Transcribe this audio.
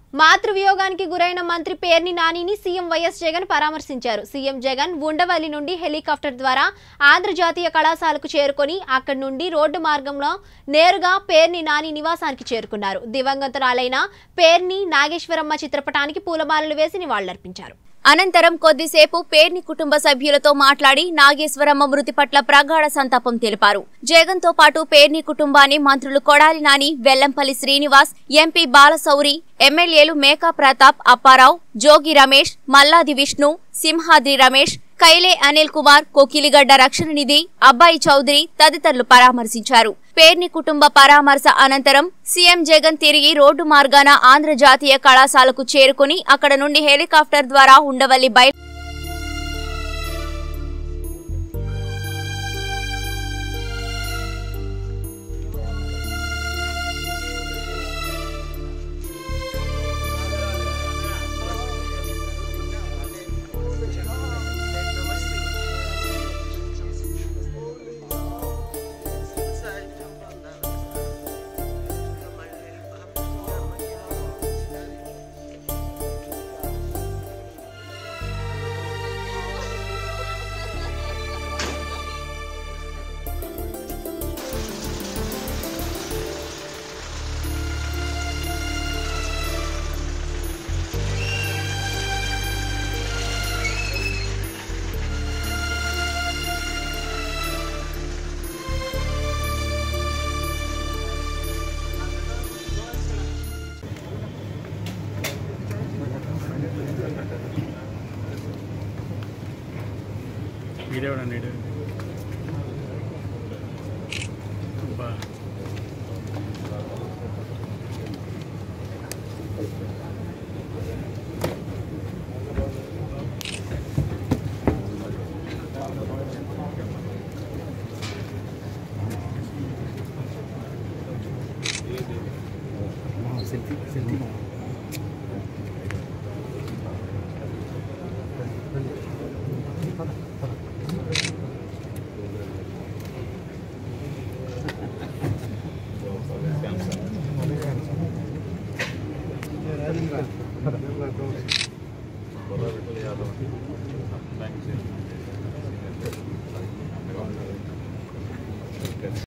మాతృవియోగానికి గురైన మంత్రి పేర్ని నానిని సీఎం వైఎస్ జగన్ పరామర్శించారు సీఎం జగన్ ఉండవల్లి నుండి హెలికాప్టర్ ద్వారా ఆంధ్ర జాతీయ కళాశాలకు చేరుకొని అక్కడి నుండి రోడ్డు మార్గంలో నేరుగా పేర్ని నాని నివాసానికి చేరుకున్నారు దివంగతురాలైన పేర్ని నాగేశ్వరమ్మ చిత్రపటానికి పూలమాలలు వేసి నివాళులర్పించారు అనంతరం కొద్దిసేపు పేర్ని కుటుంబ సభ్యులతో మాట్లాడి నాగేశ్వరమ్మ మృతి పట్ల ప్రగాఢ సంతాపం తెలిపారు జగన్ తో పాటు పేర్ని కుటుంబాన్ని మంత్రులు కొడాలి నాని వెల్లంపల్లి శ్రీనివాస్ ఎంపీ బాలసౌరి ఎమ్మెల్యేలు మేకా ప్రతాప్ అప్పారావు జోగి రమేష్ మల్లాది విష్ణు సింహాద్రి రమేష్ కైలే అనిల్ కుమార్ కోకిలిగడ్డ రక్షణ నిధి అబ్బాయి చౌదరి తదితరులు పరామర్శించారు పేర్ని కుటుంబ పరామర్శ అనంతరం సీఎం జగన్ తిరిగి రోడ్డు మార్గాన ఆంధ్ర జాతీయ కళాశాలకు చేరుకుని అక్కడ నుండి హెలికాప్టర్ ద్వారా ఉండవల్లి బయట వీడేవాడు నీడు బా సెల్ఫీ సెల్ఫీ థ్యాంక్స్